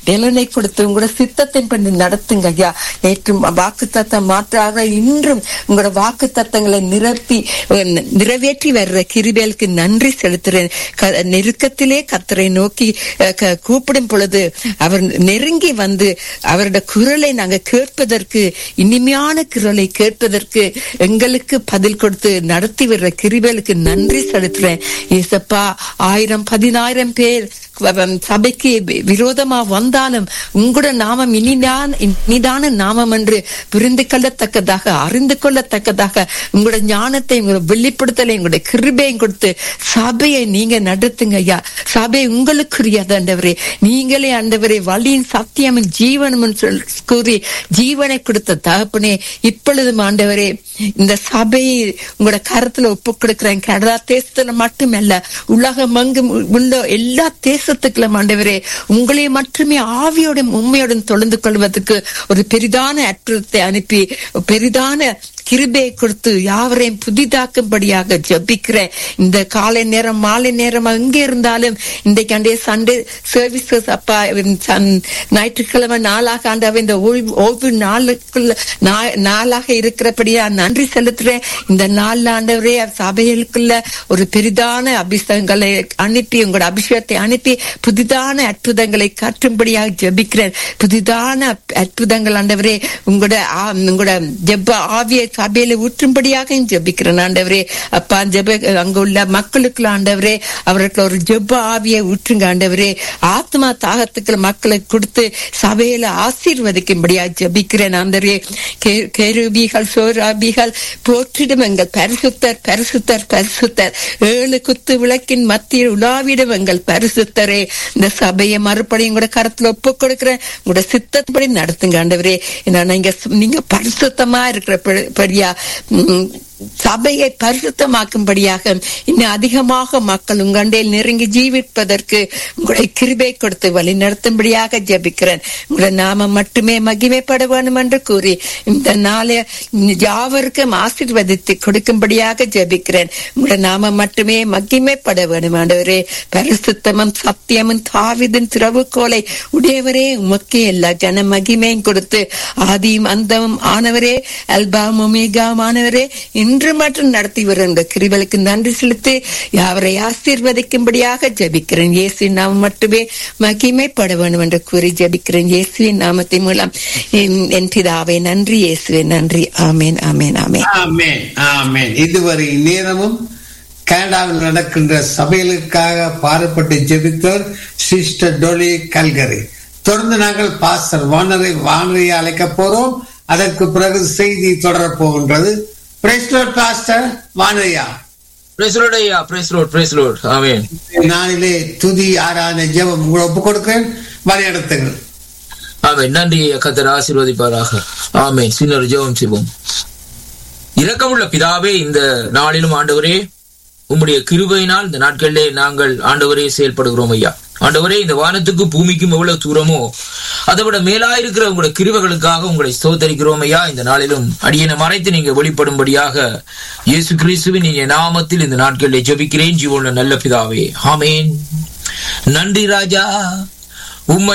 பலனை கொடுத்து உங்களோட சித்தத்தின் பண்ணி நடத்துங்க ஐயா நேற்றும் வாக்கு தத்தம் மாற்றாக இன்றும் உங்களோட வாக்கு தத்தங்களை நிரப்பி அஹ், நிறைவேற்றி வர்ற கிருபேலுக்கு நன்றி செலுத்துறேன் க- நெருக்கத்திலே கத்தரை நோக்கி அஹ், க- கூப்பிடும் பொழுது அவர் நெருங்கி வந்து அவருடைய குரலை நாங்க கேட்பதற்கு இனிமையான குரலை கேட்பதற்கு எங்களுக்கு பதில் கொடுத்து நடத்தி வர்ற கிருபேலுக்கு நன்றி செலுத்துறேன் ஏசப்பா ஆயிரம் பதினாயிரம் பேர் அவன் சபைக்கு வி- விரோதமா வந்தாலும் உங்களோட நாமம் இனிதான இனிதான நாமம் என்று புரிந்து கொள்ளத்தக்கதாக அறிந்து கொள்ளத்தக்கதாக உங்களோட ஞானத்தை உங்களோட வெளிப்படுத்தலை உங்களுடைய கிருபையும் கொடுத்து சபையை நீங்க நடத்துங்க ஐயா சபை உங்களுக்குரியது ஆண்டவரே நீங்களே ஆண்டவரே வழியின் சத்தியமும் ஜீவனும் சொல் கூறி ஜீவனை கொடுத்த தகப்பனே இப்பொழுதும் ஆண்டவரே இந்த சபையை உங்களோட கருத்துல ஒப்பு கொடுக்கிறேன் கனடா தேசத்துல மட்டுமல்ல உலகம் எங்கும் உள்ள எல்லா தேசத்துக்குள்ள ஆண்டவரே உங்களை மட்டுமே ஆவியோடும் உண்மையோடும் தொழுந்து கொள்வதற்கு ஒரு பெரிதான அற்புதத்தை அனுப்பி பெரிதான கிருபையை கொடுத்து யாவரையும் புதிதாக்கும்படியாக ஜபிக்கிறேன் இந்த காலை நேரம் மாலை நேரம் எங்கே இருந்தாலும் இன்றைக்கு அண்டே சண்டே சர்வீசஸ் அப்பா இந்த சன்- ஞாயிற்றுக்கிழமை நாளாக ஆண்டவ இந்த ஓய்வு ஓய்வு நாளுக்குள்ள நா- நாளாக இருக்கிறபடியா நன்றி செலுத்துறேன் இந்த நாள்ல ஆண்டவரே சபைகளுக்குள்ள ஒரு பெரிதான அபிஷேகங்களை அனுப்பி உங்களோட அபிஷேகத்தை அனுப்பி புதிதான அற்புதங்களை கற்றும்படியாக ஜெபிக்கிறேன் புதிதான அற்புதங்கள் ஆண்டவரே உங்களோட ஆ- உங்களோட ஜெப ஆவியை சபையில ஊற்றும்படியாக ஜெபிக்கிறேன் ஆண்டவரே அப்பா ஜெப அங்க உள்ள மக்களுக்குள்ள ஆண்டவரே அவர்களுக்கு ஒரு ஜெப ஆவியை ஊற்றுங்க ஆண்டவரே ஆத்மா தாகத்துக்கு மக்களை கொடுத்து சபையில ஆசீர்வதிக்கும்படியா ஜெபிக்கிறேன் ஆண்டவரே கே- கேருபிகள் சோராபிகள் போற்றிடும் எங்கள் பரிசுத்தர் பரிசுத்தர் பரிசுத்தர் ஏழு குத்து விளக்கின் மத்தியில் உலாவிடும் எங்கள் பரிசுத்தரே இந்த சபையை மறுபடியும் கூட கருத்துல ஒப்பு கொடுக்கிறேன் உங்களோட சித்தப்படி நடத்துங்க ஆண்டவரே ஏன்னா நீங்க நீங்க பரிசுத்தமா இருக்கிற படி- படியா உம், சபையை பரிசுத்தமாக்கும்படியாக இன்னும் அதிகமாக மக்கள் உங்கண்டையில் நெருங்கி ஜீவிப்பதற்கு உங்களுடைய கிருபை கொடுத்து வழி நடத்தும்படியாக ஜெபிக்கிறேன் உங்களுடைய நாம மட்டுமே மகிமைப்பட வேணும் என்று கூறி இந்த நாளை யாவருக்கும் ஆசீர்வதித்து கொடுக்கும்படியாக ஜெபிக்கிறேன் உங்களுடைய நாம மட்டுமே மகிமைப்பட வேணும் ஆண்டவரே பரிசுத்தமும் சத்தியமும் தாவிதின் திறவுகோலை உடையவரே உமக்கே எல்லா ஜன மகிமையும் கொடுத்து ஆதியும் அந்தமும் ஆனவரே அல்பாம் ஒமேகாம் ஆனவரே இன்று மட்டும் நடத்தி வரும் இந்த கிருபலுக்கு நன்றி செலுத்தி யாவரை ஆசீர்வதிக்கும்படியாக ஜெபிக்கிறேன் இயேசுவின் நாமம் மட்டுமே மகிமைப்பட வேண்டும் என்று கூறி ஜெபிக்கிறேன் இயேசுவின் நாமத்தின் மூலம் என்- என் பிதாவே நன்றி இயேசுவே நன்றி ஆமேன் ஆமேன் ஆமேன் ஆமென் ஆமென் இதுவரை நேரமும் கனடாவில் நடக்கின்ற சபைகளுக்காக பாடுபட்டு ஜெபித்தவர் சிஸ்டர் டொலி கல்கரி தொடர்ந்து நாங்கள் பாஸ்டர் வானரை வானரை அழைக்க போறோம் அதற்கு பிறகு செய்தி தொடரப் போகின்றது Praise Lord, pastor Vanaraiya praise lord ஐயா praise lord praise lord amen நாளிலே துதி ஆராதனை ஜெபம் உங்களை ஒப்புக் கொடுக்கிறேன் வழிநடத்துங்கள் ஆமென் நன்றி ஐயா கத்தர் ஆசீர்வதிப்பாராக ஆமென் சின்னர் ஜெபம் செய்வோம் இரக்கமுள்ள பிதாவே இந்த நாளிலும் ஆண்டவரே உம்முடைய கிருபையினால் இந்த நாட்களிலே நாங்கள் ஆண்டவரே செயல்படுகிறோம் ஐயா ஆண்டவரே இந்த வானத்துக்கும் பூமிக்கும் எவ்வளவு தூரமோ அதை விட மேலாயிருக்கிற உங்களுடைய கிருபைகளுக்காக உங்களை ஸ்தோத்தரிக்கிறோம் ஐயா இந்த நாளிலும் அடியனை மறைத்து நீங்க வெளிப்படும்படியாக இயேசு கிறிஸ்துவின் இனிய நாமத்தில் இந்த நாட்களிலே ஜெபிக்கிறேன் ஜீவனுள்ள நல்ல பிதாவே ஆமென் நன்றி ராஜா உம்மை